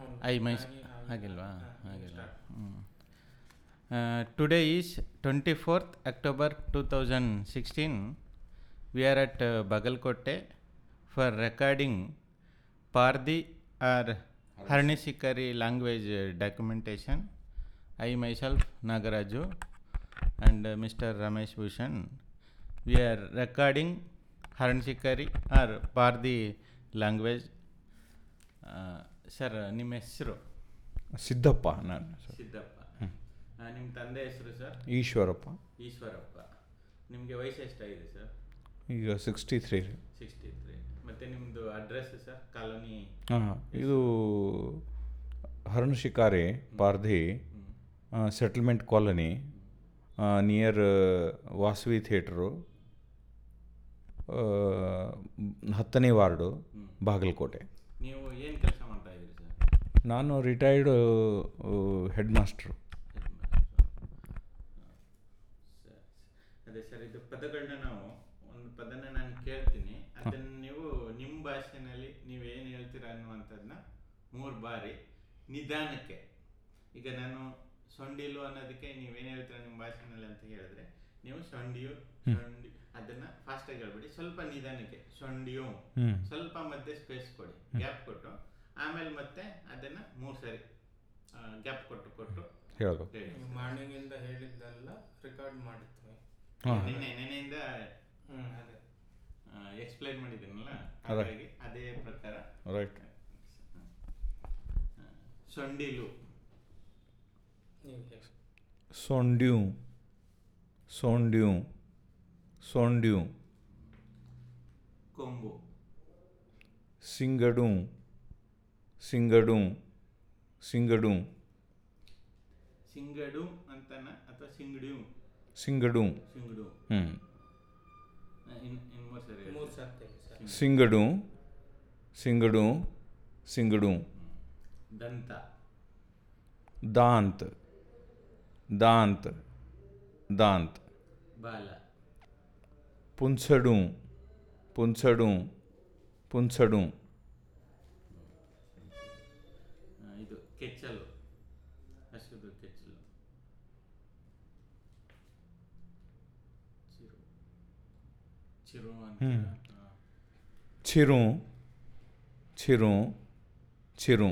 I ಮೈಸ್ ಹಾಗಿಲ್ವಾ ಹಾಗಿಲ್ಲ today is twenty fourth October two thousand sixteen we are at Bagalkote for recording Pardhi or Haranshikari language documentation I myself Nagaraju and mister Ramesh Bhushan we are recording Haranshikari or Pardhi language sir ನಿಮ್ಮ ಹೆಸರು ಸಿದ್ದಪ್ಪ ನಾನು sir Siddappa ನಿಮ್ಮ ತಂದೆ ಹೆಸರು sir Eshwarappa Eshwarappa ನಿಮಗೆ ವಯಸ್ಸು ಎಷ್ಟಾಗಿದೆ ಸರ್ ಈಗ ಸಿಕ್ಸ್ಟಿ ತ್ರೀ ಸಿಕ್ಸ್ಟಿ ತ್ರೀ ಮತ್ತು ನಿಮ್ಮದು ಅಡ್ರೆಸ್ ಸರ್ ಕಾಲೋನಿ ಹಾಂ ಇದು Harana Shikari Pardhi settlement colony near Vasavi theatre ಹತ್ತನೇ ವಾರ್ಡು ಬಾಗಲಕೋಟೆ ನೀವು ಏನು ಕೆಲಸ ಮಾಡ್ತಾ ಇದ್ದೀರಿ ಸರ್ ನಾನು ರಿಟೈರ್ಡ್ ಹೆಡ್ ಮಾಸ್ಟ್ರು ಸರ್ ಅದೇ ಸರ್ ಇದು ಪದಗಳನ್ನ ನಾವು ಒಂದು ಪದನ ನಾನು ಕೇಳ್ತೀನಿ ಅದನ್ನು ನೀವು ನಿಮ್ಮ ಭಾಷೆನಲ್ಲಿ ನೀವು ಏನು ಹೇಳ್ತೀರಾ ಅನ್ನುವಂಥದ್ದನ್ನ ಮೂರು ಬಾರಿ ನಿಧಾನಕ್ಕೆ ಈಗ ನಾನು ಸೊಂಡಿಲು ಅನ್ನೋದಕ್ಕೆ ನೀವೇನು ಹೇಳ್ತೀರಾ ನಿಮ್ಮ ಭಾಷೆನಲ್ಲಿ ಅಂತ ಹೇಳಿದ್ರೆ ನೀವು ಸೊಂಡಿಯು ಸೊಂಡಿ ಅದನ್ನ ಫಾಸ್ಟಾಗಿ ಹೇಳ್ಬಿಡಿ ಸ್ವಲ್ಪ ನಿಧಾನಕ್ಕೆ ಸೊಂಡಿಯು ಹ್ಮ್. ಸ್ವಲ್ಪ ಮಧ್ಯೆ ಸ್ಪೇಸ್ ಕೊಡಿ ಗ್ಯಾಪ್ ಕೊಟ್ಟು ಆಮೇಲೆ ಮತ್ತೆ ಅದನ್ನ ಮೂರು ಸರಿ ಗ್ಯಾಪ್ ಕೊಟ್ಟು ಕೊಟ್ಟು ಹೇಳಬೇಕು ಹೇಳಿ ಮಾರ್ನಿಂಗ್ ಇಂದ ಹೇಳಿದ್ದೆಲ್ಲ ರೆಕಾರ್ಡ್ ಮಾಡಿದ್ವಿ ಹಾಂ ನಿನ್ನೆ ನೆನೆಯಿಂದ ಹ್ಮ್ ಅದೇ ಎಕ್ಸ್ಪ್ಲೈನ್ ಮಾಡಿದ್ದೀನಲ್ಲ ಹಾಗಾಗಿ ಅದೇ ಪ್ರಕಾರ ರೈಟ್ ಆ, ಸೊಂಡಿಲು ನೀವು ಹೇಳಿ ಸೊಂಡ್ಯೂ ಸೊಂಡ್ಯೂ ಸೊಂಡ್ಯೂ ಕೊಂಬು ಸಿಂಗಡು ಸಿಂಗಡು ಸಿಂಗಡು ಸಿಂಗಡು ಅಂತನ ಅಥವಾ ಸಿಂಗಡು ಸಿಂಗಡು ಸಿಂಗಡು ಹ್ಞೂ ಇನ್ ಇನ್ ಮೂರು ಸರಿ ಹೇಳಿ. ಮೂರು ಸರ್ತಿ ಹೇಳಿ ಸರ್ ಸಿಂಗಡು ಸಿಂಗಡು ಸಿಂಗಡು ದಂತ ದಾಂತ್ ದಾಂತ್ ದಾಂತ್ ಬಾಲ ಪುಂಸಡು ಪುಂಸಡು ಪುಂಸಡು ಆ, ಇದು ಕೆಚ್ಚಲು ಹಸುದು ಕೆಚ್ಚಲು ಚಿರು ಚಿರು ಅಂತ ಹ್ಮ್. ಆ, ಚಿರು ಚಿರು ಚಿರು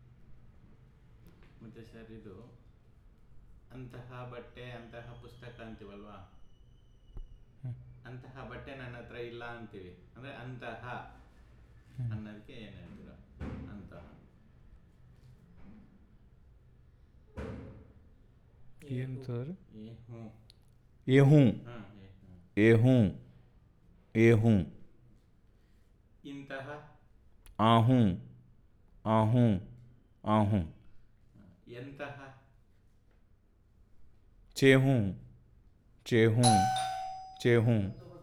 ಮತ್ತೆ ಸರ್ ಇದು ಅಂತಹ ಬಟ್ಟೆ ಅಂತಹ ಪುಸ್ತಕ ಅಂತೀವಲ್ವಾ ಅಂತಹ ಬಟ್ಟೆ ನನ್ನ ಹತ್ರ ಇಲ್ಲ ಅಂತೀವಿ ಅಂದ್ರೆ ಅಂತಹ ಅನ್ನೋದಕ್ಕೆ ಏನು ಹೇಳ್ತೀರ ಅಂತಹ ಏನಂತಂದ್ರೆ ಏ ಹ್ಞೂ ಏಹು ಹಾಂ ಏ ಹ್ಞೂ ಏಹು ಏಹು ಇಂತಹ ಆಹು ಆಹು ಆಹು ಎಂತಹ ಚೇಹು ಚೇಹು ಚೇಹು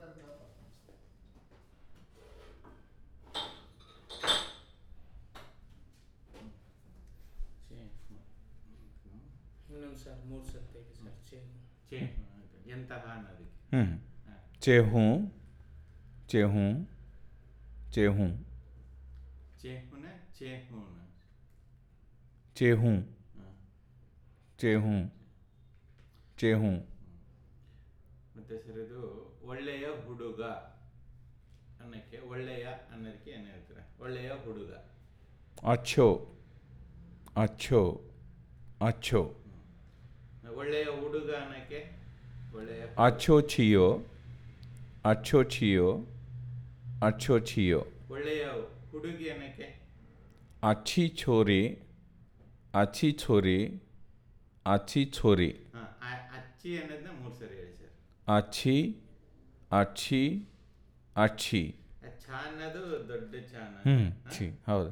ಚೇ ಹ್ಞೂ. ಇನ್ನೊಂದು ಸರ್ ಮೂರು ಸರ್ತಿ ಹೇಳಿ ಸರ್ ಚೇ ಚೇ ಹ್ಞೂ ಆಯ್ತು. ಎಂತಹ ಅನ್ನೋದಕ್ಕೆ ಹ್ಞೂ ಹಾಂ ಚೇಹು ಚೇಹು ಚೇಹು ಚೇಹುನ ಚೇಹುನ ಚೇಹು ಹಾಂ ಚೇಹು ಚೇಹು ಮತ್ತೆ ಸರ್ ಇದು ಒಳ್ಳೆಯ ಹುಡುಗ ಅನ್ನಕ್ಕೆ ಒಳ್ಳೆಯ ಅನ್ನೋದಕ್ಕೆ ಏನು ಹೇಳ್ತೀರಾ ಒಳ್ಳೆಯ ಹುಡುಗ ಅಚ್ಚೋ ಅಚ್ಚೋ ಅಚ್ಚೋ ಒಳ್ಳೆಯ ಹುಡುಗ ಅನ್ನಕ್ಕೆ ಒಳ್ಳೆಯ ಅಚ್ಚೋ ಚಿಯೋ ಅಚ್ಚೋ ಚಿಯೋ ಅಚ್ಚೋ ಚಿಯೋ ಒಳ್ಳೆಯ ಹುಡುಗಿ ಅನ್ನಕ್ಕೆ अच्छी छोरी अच्छी छोरी अच्छी छोरी ಹಾಂ ಅಚ್ಚಿ ಅನ್ನೋದನ್ನ ಮೂರು ಸರಿ ಹೇಳಿ ಸರ್ अच्छी अच्छी अच्छी ಆ ಛ ಅನ್ನೋದು ದೊಡ್ಡ ಛಾನ ಹ್ಞೂ ಛೀ ಹೌದು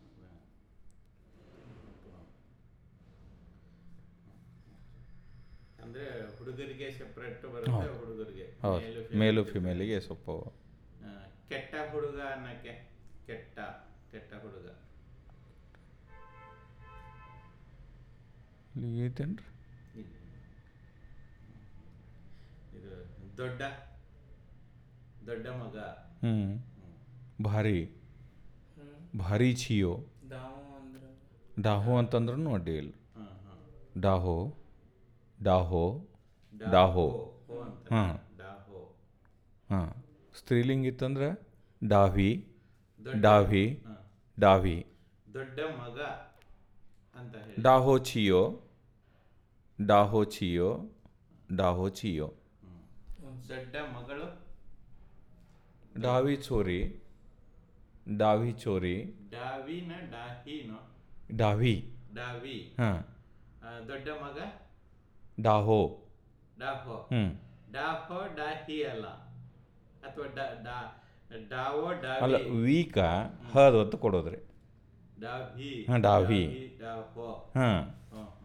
ಅಂದ್ರೆ ಹುಡುಗರಿಗೆ ಸೆಪರೇಟ್ ಬರುತ್ತೆ ಹುಡುಗರಿಗೆ ಹೌದು ಮೇಲು ಮೇಲು female. ಫಿಮೇಲಿಗೆ ಸ್ವಲ್ಪ ಆ, ಕೆಟ್ಟ ಹುಡುಗ ಅನ್ನಕ್ಕೆ ಕೆಟ್ಟ ಕೆಟ್ಟ ಹುಡುಗ ಇಲ್ಲಿ ಐತೇನ್ರಿ ಇದು ಇದು ದೊಡ್ಡ ದೊಡ್ಡ ಮಗ ಹ್ಞೂ ಭಾರಿ ಹ್ಞೂ ಭಾರಿ छियो ದಾವ ಅಂದ್ರೆ ಡಾಹೋ ಅಂತಂದ್ರೂ ಅಡ್ಡಿ ಇಲ್ಲ ಹಾಂ ಹಾಂ ಡಾಹೋ ಡಾಹೋ ಡಾಹೋ ಹೋ ಅಂತ ಹಾಂ ಡಾಹೋ ಹಾಂ ಸ್ತ್ರೀಲಿಂಗ ಇತ್ತಂದ್ರೆ ಡಾವಿ ದೊಡ್ಡ ಡಾವಿ ಹಾಂ ಡಾವಿ ದೊಡ್ಡ ಮಗ ಅಂತ ಹೇಳಿ ಡಾಹೋ ಚಿಯೋ ಡಾಹೋ ಚಿಯೋ ಡಾಹೋ ಚಿಯೋ ಹ್ಮ್. ದೊಡ್ಡ ಮಗಳು ಡಾವಿ ಚೋರಿ ಡಾವಿ ಚೋರಿ ಡಾವಿನ ಡಾಹಿನೋ ಡಾವಿ ಡಾವಿ ಹಾಂ ಆ, ದೊಡ್ಡ ಮಗ ಡಾಹೋ ಡಾಹೋ ಹ್ಞೂ ಡಾಹೋ ಡಾಹಿ ಅಲ್ಲ ಅಥವಾ ಡ ಡಾ ಡಾವೋ ಅಲ್ಲ ಡಾವಿ ವೀಕ ಹದ್ ಹೊತ್ತು ಕೊಡೋದ್ರಿ ಡಾವಿ ಹಾ, ಡಾವಿ. ಡಾಹೋ ಹಾಂ ಹ್ಮ್.